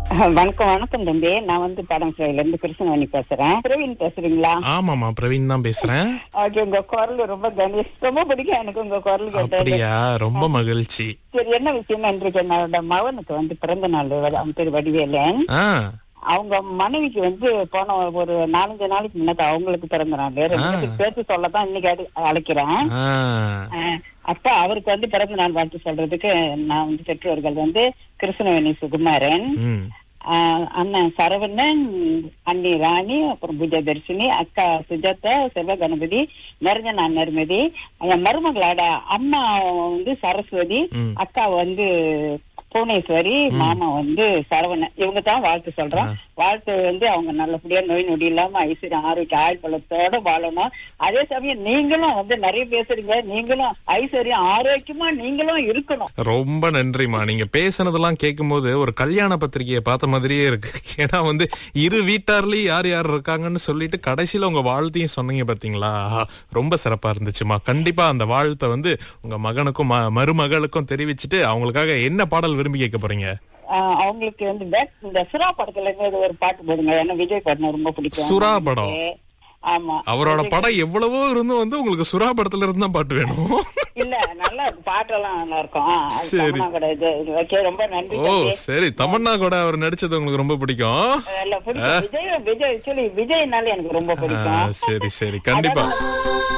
வணக்கம் வணக்கம் தம்பி நான் வந்து படம் சிலையில இருந்து கிருஷ்ணவாணி பேசுறேன் பிரவீன் பேசுறீங்களா ஆமாமா பிரவீன் தான் பேசுறேன் ஓகே உங்க குரல் ரொம்ப கணி ரொம்ப பிடிக்கும் எனக்கு உங்க குரல் கேட்டது அப்படியா ரொம்ப மகிழ்ச்சி சரி என்ன விஷயம் இன்றைக்கு என்னோட மகனுக்கு வந்து பிறந்த நாள் அவன் பேர் வடிவேலன் ஆ அவங்க மனைவிக்கு வந்து போன ஒரு நாலஞ்சு நாளைக்கு முன்னாடி அவங்களுக்கு பிறந்த நாள் ரெண்டு பேருக்கு சேர்த்து சொல்லதான் இன்னைக்கு அடி- அழைக்கிறேன் ஆ அஹ் அப்ப அவருக்கு வந்து பிறந்த நாள் வாழ்த்து சொல்றதுக்கு நான் வந்து பெற்றோர்கள் வந்து கிருஷ்ணவேணி சுகுமாரன் ம் ஆஹ் அண்ணன் சரவணன் அண்ணி ராணி அப்புறம் பூஜாதர்ஷினி அக்கா சுஜாதா செல்வ கணபதி நிரஞ்சனா நிர்மதி என் மருமகளோட அம்மா வந்து சரஸ்வதி ம். அக்கா வந்து புவனேஸ்வரி மாமா வந்து சரவணன் இவங்க தான் வாழ்த்து சொல்றோம் வாழ்த்து வந்து அவங்க நல்லபடியா நோய் நொடி இல்லாம ஐஸ்வர்யம் ஆரோக்கிய ஆயுள் பலத்தோட வாழணும் அதே சமயம் நீங்களும் வந்து நிறைய பேசுறீங்க நீங்களும் ஐஸ்வர்யம் ஆரோக்கியமா நீங்களும் இருக்கணும் ரொம்ப நன்றிமா நீங்க பேசுனதெல்லாம் கேட்கும்போது ஒரு கல்யாண பத்திரிகையை பார்த்த மாதிரியே இருக்கு ஏன்னா வந்து இரு வீட்டார்லயும் யார் யார் இருக்காங்கன்னு சொல்லிட்டு கடைசியில உங்க வாழ்த்தையும் சொன்னீங்க பாத்தீங்களா ஆஹா, ரொம்ப சிறப்பா இருந்துச்சுமா கண்டிப்பா அந்த வாழ்த்தை வந்து உங்க மகனுக்கும் ம- மருமகளுக்கும் தெரிவிச்சுட்டு அவங்களுக்காக என்ன பாடல் விரும்பி கேட்க போறீங்க ஆஹ் அவங்களுக்கு வந்து பேக் இந்த சுறா படத்துல இருந்து ஒரு பாட்டு போடுங்க ஏன்னா விஜய் பாட்டு ரொம்ப பிடிக்கும் சுறா படம்? ஆமா அவரோட படம் எவ்வளவோ இருந்தும் வந்து உங்களுக்கு சுறா படத்துல இருந்து தான் பாட்டு வேணும் இல்ல நல்லா இருக்கு பாட்டெல்லாம் நல்லா இருக்கும் ஆ, அது சரி. தமன்னா கூட இது இது ஓகே ரொம்ப நன்றி ஓ தம்பி. சரி தமன்னா கூட அவர் நடிச்சது உங்களுக்கு ரொம்ப பிடிக்கும் இல்ல பிடிக்கும் விஜய் விஜய் ஆக்சுவலி விஜய்னால எனக்கு ரொம்ப ஆ, பிடிக்கும் சரி சரி கண்டிப்பா அதாவது